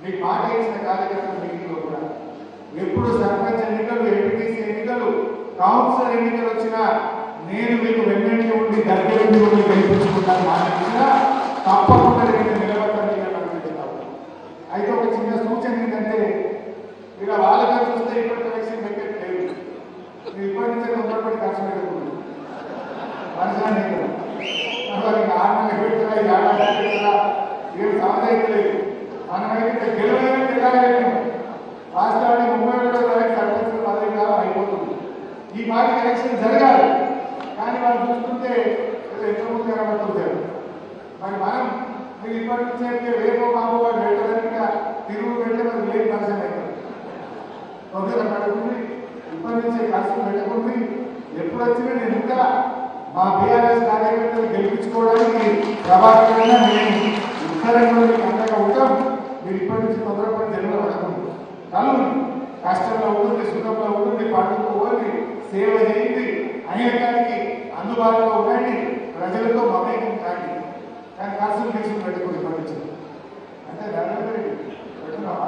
మీకు మాట ఇచ్చిన కార్యకర్తల మీటింగ్లో కూడా ఎప్పుడు సర్పంచ్ ఎన్నికలు ఎంపీటీసీ ఎన్నికలు కౌన్సిలర్ ఎన్నికలు వచ్చినా నేను మీకు వెన్నెంటి ఉండి దగ్గర ఉండి ఉండి గెలిపించుకుంటాను మాట ఇచ్చినా తప్పకుండా నేను నిలబడతాను అని అనుకుంటున్నాను అయితే ఒక చిన్న సూచన ఏంటంటే ఇక వాళ్ళగా చూస్తే ఇప్పటి ఎలక్షన్ పెట్టలేదు మీరు ఇప్పటి నుంచే తొందరపడి ఖర్చు పెట్టకూడదు మనసాన్ని మరి నార్మల్గా పెడుతున్నా ఏడాది పెడుతున్నా ఏం సమస్య అయితే లేదు మనమైతే గెలవలేని గెలవలేము వాస్తవానికి ముప్పై ఒకటో తారీఖు సర్పంచ్ పదవి కాలం అయిపోతుంది ఈ పార్టీ ఎలక్షన్ జరగాలి కానీ వాళ్ళు చూస్తుంటే ఏదో ఎంత ముందు కనబడుతుంటారు మరి మనం మీరు ఇప్పటి నుంచి అయితే రేపో మాపో వాడు పెట్టడానికి తిరుగు పెడితే మరి లేని పరిచయం అవుతుంది తొందర పడుతుంది ఇప్పటి నుంచే ఖర్చు పెట్టుకుంది ఎప్పుడు వచ్చినా నేను ఇంకా మా బీఆర్ఎస్ కార్యకర్తలు గెలిపించుకోవడానికి ప్రభాకరంగా నేను ఇద్దరం కూడా మీకు అంతగా ఉంటాం మీరు ఇప్పటి నుంచి తొందరపడి జన్మ పడకండి కలు కష్టంలో ఉంటుంది సుఖంలో ఉంటుంది పండుగ పోండి సేవ చేయండి అనేకానికి అందుబాటులో ఉండండి ప్రజలతో మమేకం కాండి కానీ ఖర్చులు తీసుకుని పెట్టుకోండి ఇప్పటి నుంచి అంటే దాని పెట్టుకున్నావా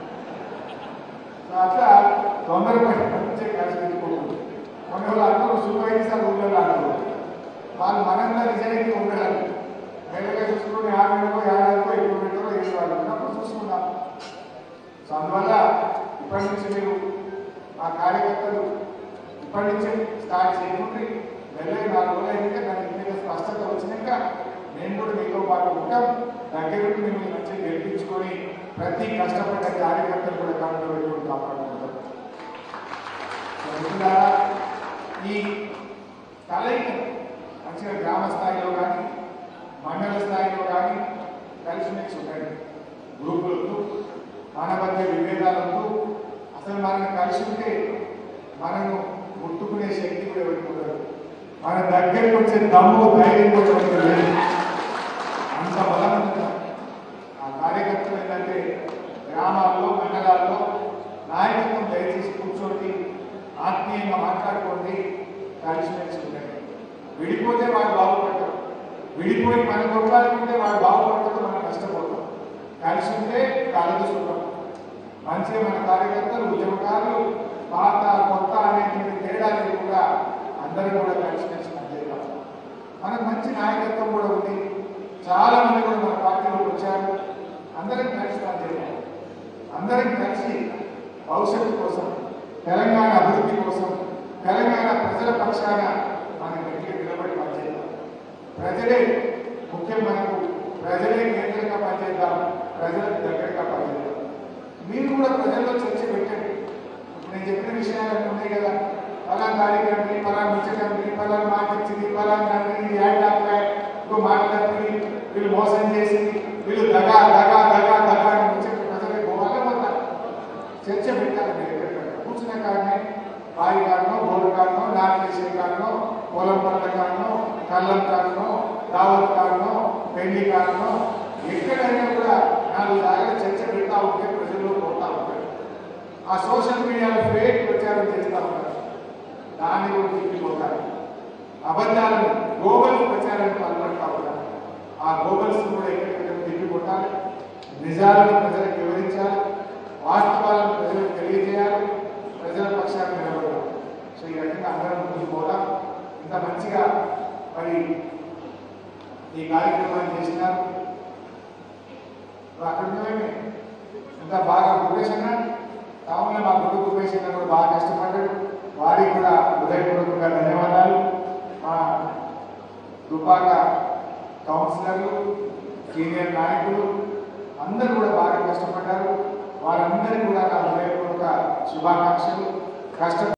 అట్లా తొందరపడి పంపించే ఖర్చు పెట్టుకోకూడదు కొన్ని వాళ్ళు అందరూ సూపర్వైజర్ ఊళ్ళో అంటారు వాళ్ళు మనంగా నిజాయితీ ఉండడానికి వేరేగా చూసుకుని ఆరు నెలకో ఏడాదికో ఎక్కువ పెట్టారో ఏడు వాళ్ళు ఉన్నప్పుడు చూసుకుందాం సో అందువల్ల ఇప్పటి నుంచి మీరు మా కార్యకర్తలు ఇప్పటి నుంచే స్టార్ట్ చేయకుండి వెళ్ళే నాలుగు రోజులు అయితే నాకు మీద స్పష్టత వచ్చినాక నేను కూడా మీతో పాటు ఉంటాం దగ్గర నుండి మిమ్మల్ని మంచిగా గెలిపించుకొని ప్రతి కష్టపడ్డ కార్యకర్తలు కూడా కనుక పెట్టుకుని కాపాడుకుంటాం సో మిత్రులారా, ఈ కలయిక మంచిగా గ్రామ స్థాయిలో కానీ మండల స్థాయిలో కానీ కలిసిమెలిసి ఉండండి గ్రూపులతో మన మధ్య విభేదాలతో అసలు మనం కలిసి ఉంటే మనము ముట్టుకునే శక్తి కూడా పెట్టుకుంటారు మన దగ్గరికి వచ్చే దమ్ము ధైర్యం కూడా ఎవరికి లేదు అంత బలం ఉంది. ఆ కార్యకర్తలు ఏంటంటే గ్రామాల్లో మండలాల్లో నాయకత్వం దయచేసి కూర్చోండి ఆత్మీయంగా మాట్లాడుకోండి కలిసిమెలిసి ఉండండి విడిపోతే వాడు బాగుపడతారు విడిపోయి మన కొట్లాడుకుంటే వాడు బాగుపడతాడు మనం నష్టపోతాం కలిసి ఉంటే కలదు సుఖం మంచిగా మన కార్యకర్తలు ఉద్యమకారులు పాత కొత్త అనేటువంటి తేడా లేకుండా అందరూ కూడా కలిసి కలిసి పనిచేయాలి మనకు మంచి నాయకత్వం కూడా ఉంది చాలా మంది కూడా మన పార్టీలోకి వచ్చారు అందరం కలిసి పనిచేయాలి అందరం కలిసి భవిష్యత్తు కోసం తెలంగాణ అభివృద్ధి కోసం తెలంగాణ ప్రజల పక్షాన మనం గట్టిగా నిలబడి పనిచేద్దాం ప్రజలే ముఖ్యం మనకు ప్రజలే కేంద్రంగా పనిచేద్దాం ప్రజలకు దగ్గరగా పనిచేద్దాం మీరు కూడా ప్రజల్లో చర్చ పెట్టండి ఇప్పుడు నేను చెప్పిన విషయాలు ఉన్నాయి కదా పలానా కార్యక్రమం పలానా ముచ్చటండి పలానా మాట ఇచ్చింది పలానా నన్ను యాడ్ ఆపాయి ఇంకో మాట తప్పింది వీళ్ళు మోసం చేసింది వీళ్ళు దగా దగా దగా దగా అని ముచ్చట ప్రజలకు పోవాలి మొత్తం చర్చ పెట్టాలి మీరు ఎక్కడికక్కడ కూర్చునే కాడనే బావి కాడనో బోరు కాడనో నాటేసే కాడనో పొలం పంట కాడనో కళ్ళం కాడనో దావత్ కాడనో పెళ్లి కాడనో ఎక్కడైనా కూడా నాలుగు దాకా చర్చ పెడతా ఉంటే ప్రజల్లో పోతా ఉంటారు ఆ సోషల్ మీడియాలో ఫేక్ ప్రచారం చేస్తూ ఉంటారు దాన్ని కూడా తిప్పిపోతారు అబద్ధాలను గ్లోబల్ ప్రచారానికి పాల్పడతా ఉంటారు ఆ గ్లోబల్స్ కూడా ఎక్కడికక్కడ తిప్పి కొట్టాలి నిజాలను ప్రజలకు వివరించాలి వాస్తవాలను ప్రజలకు తెలియజేయాలి ప్రజల పక్షాన్ని నిలబడాలి సో ఈ రకంగా అందరం ముందుకు పోదాం ఇంత మంచిగా మరి ఈ కార్యక్రమాన్ని చేసినారు నువ్వు అక్కడ ఉన్నవేమే ఇంత బాగా ఉపేష్ అన్న టౌన్లో మా కొడుకు ఉపేష్ అన్న కూడా బాగా కష్టపడ్డాడు వారికి కూడా హృదయపూర్వకంగా ధన్యవాదాలు మా దుపాక కౌన్సిలర్లు సీనియర్ నాయకులు అందరూ కూడా బాగా కష్టపడ్డారు వారందరికీ కూడా నా హృదయపూర్వక శుభాకాంక్షలు కష్ట